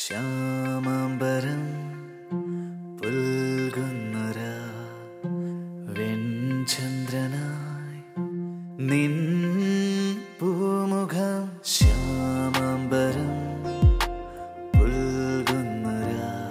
ശ്യാമാംബരം പുൽകുന്നൊര വെൺചന്ദ്രനായി നിൻ പൂമുഖം ശ്യാമാംബരം പുൽകുന്നൊര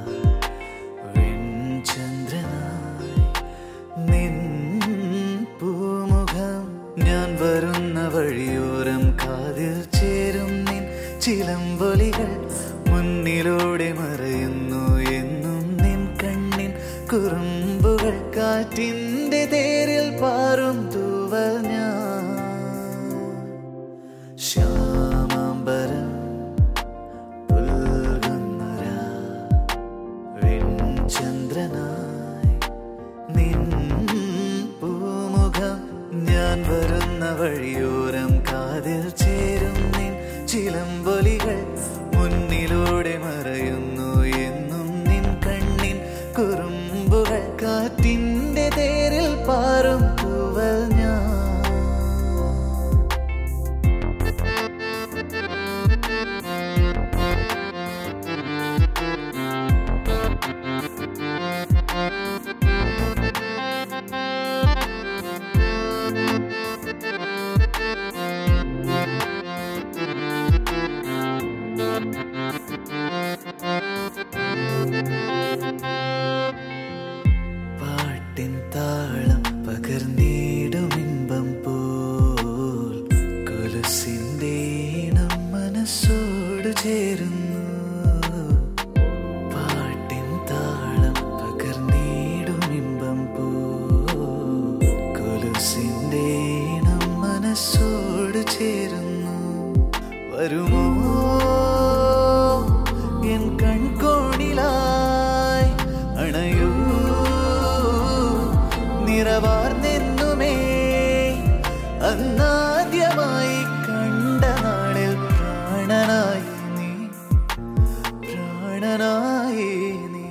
വെൺചന്ദ്രനായി നിൻ പൂമുഖം ഞാൻ വരുന്ന വഴിയോരം കാതിൽ ചേരും നിൻ ചിലമ്പൊലികൾ മുന്നിലൂടെ മറയുന്നു എന്നും നിൻ കണ്ണിൻ കുറുമ്പുകൾ കാറ്റിന്റെ തേരിൽ പാറും തൂവൽ ഞാൻ ശ്യാമാംബരം പുൽകുന്നൊരാ വെൺചന്ദ്രനായി നിൻ പൂമുഖം ഞാൻ വരുന്ന വഴിയോരം കാതിൽ ചേരും നിൻ ചിലമ്പൊലികൾ മുന്നിലൂടെ മറയുന്നു എന്നും നിൻ കണ്ണിൻ കുറുമ്പുകൾ കാറ്റിന്റെ തേരിൽ പാറും തൂവൽ ഞാൻ പാട്ടിൻ താളം പകർന്നിടും ഇമ്പം പോൽ കൊലുസിന്റെ ഈണം മനസ്സോട് ചേരുന്നു പാട്ടിൻ താളം പകർന്നിടും ഇമ്പം പോൽ കൊലുസിന്റെ ഈണം മനസ്സോട് ചേരുന്നു വരുമോ എൻ കൺകോണിലായി അണയൂ നിറവാർന്നെന്നുമേ അന്നാദ്യമായി കണ്ട നാളിൽ പ്രാണനായി നീ പ്രാണനായി നീ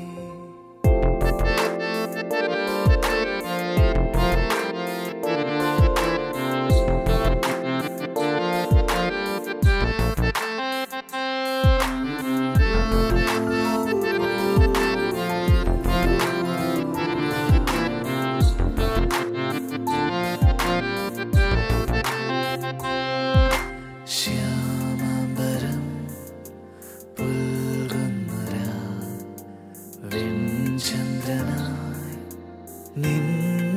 ശ്യാമാംബരം പുൽകുന്നൊരാ വെൺചന്ദ്രനായി നിൻ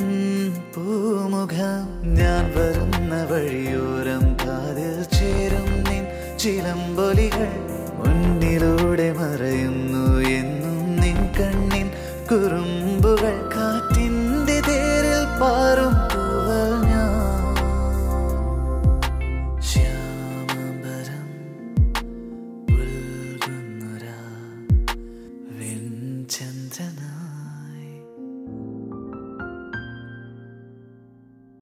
പൂമുഖം ഞാൻ വരുന്ന വഴിയോരം കാതിൽ ചേരും നിൻ ചിലമ്പൊലികൾ മുന്നിലൂടെ മറയുന്നു എന്നും നിൻ കണ്ണിൻ കുറുമ്പുകൾ കാറ്റിന്റെ തേരിൽ പാറും പൂവൽ ഞാൻ ശ്യാമാംബരം പുൽകുന്നൊരാ വെൺചന്ദ്രനായി